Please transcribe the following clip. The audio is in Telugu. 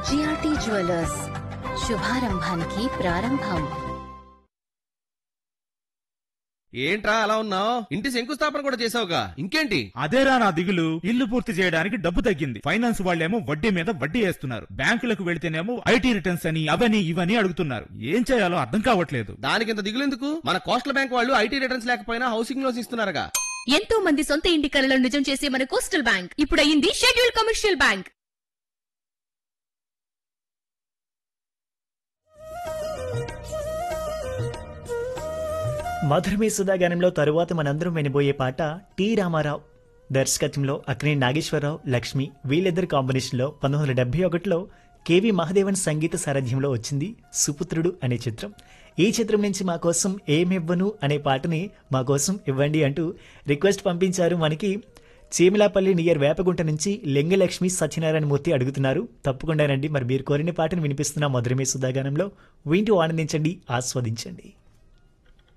జిఆర్టీ జ్యువెలర్స్ శుభారంభానికి ప్రారంభం ఏంట్రా అలా ఉన్నావు ఇంటి శంకుస్థాపన కూడా చేసావుగా ఇంకేంటి అదేరా నా దిగులు ఇల్లు పూర్తి చేయడానికి డబ్బు తగ్గింది ఫైనాన్స్ వాళ్ళేమో వడ్డీ మీద వడ్డీ వేస్తున్నారు బ్యాంకులకు వెళితేనేమో ఐటీ రిటర్న్స్ అని అవని ఇవని అడుగుతున్నారు ఏం చేయాలో అర్థం కావట్లేదు దానికింత దిగులెందుకు మన కోస్టల్ బ్యాంక్ వాళ్ళు ఐటీ రిటర్న్స్ లేకపోయినా హౌసింగ్ లోన్స్ ఇస్తున్నారుగా ఎంతో మంది సొంత ఇంటి కలలో నిజం చేసే మన కోస్టల్ బ్యాంక్ ఇప్పుడు అయింది షెడ్యూల్ కమర్షియల్ బ్యాంక్ మధురమే సుధాగానంలో తరువాత మనందరం వినబోయే పాట టి రామారావు దర్శకత్వంలో అక్కినే నాగేశ్వరరావు లక్ష్మి వీళ్ళిద్దరి కాంబినేషన్లో పంతొమ్మిది వందల డెబ్బై ఒకటిలో కేవి మహాదేవన్ సంగీత సారథ్యంలో వచ్చింది సుపుత్రుడు అనే చిత్రం ఈ చిత్రం నుంచి మా కోసం ఏమివ్వను అనే పాటని మా కోసం ఇవ్వండి అంటూ రిక్వెస్ట్ పంపించారు మనకి చీమిలాపల్లి నియర్ వేపగుంట నుంచి లింగలక్ష్మి సత్యనారాయణ మూర్తి అడుగుతున్నారు తప్పకుండా రండి మరి మీరు కోరిన పాటను వినిపిస్తున్న మధురమే సుధాగానంలో వింటూ ఆనందించండి ఆస్వాదించండి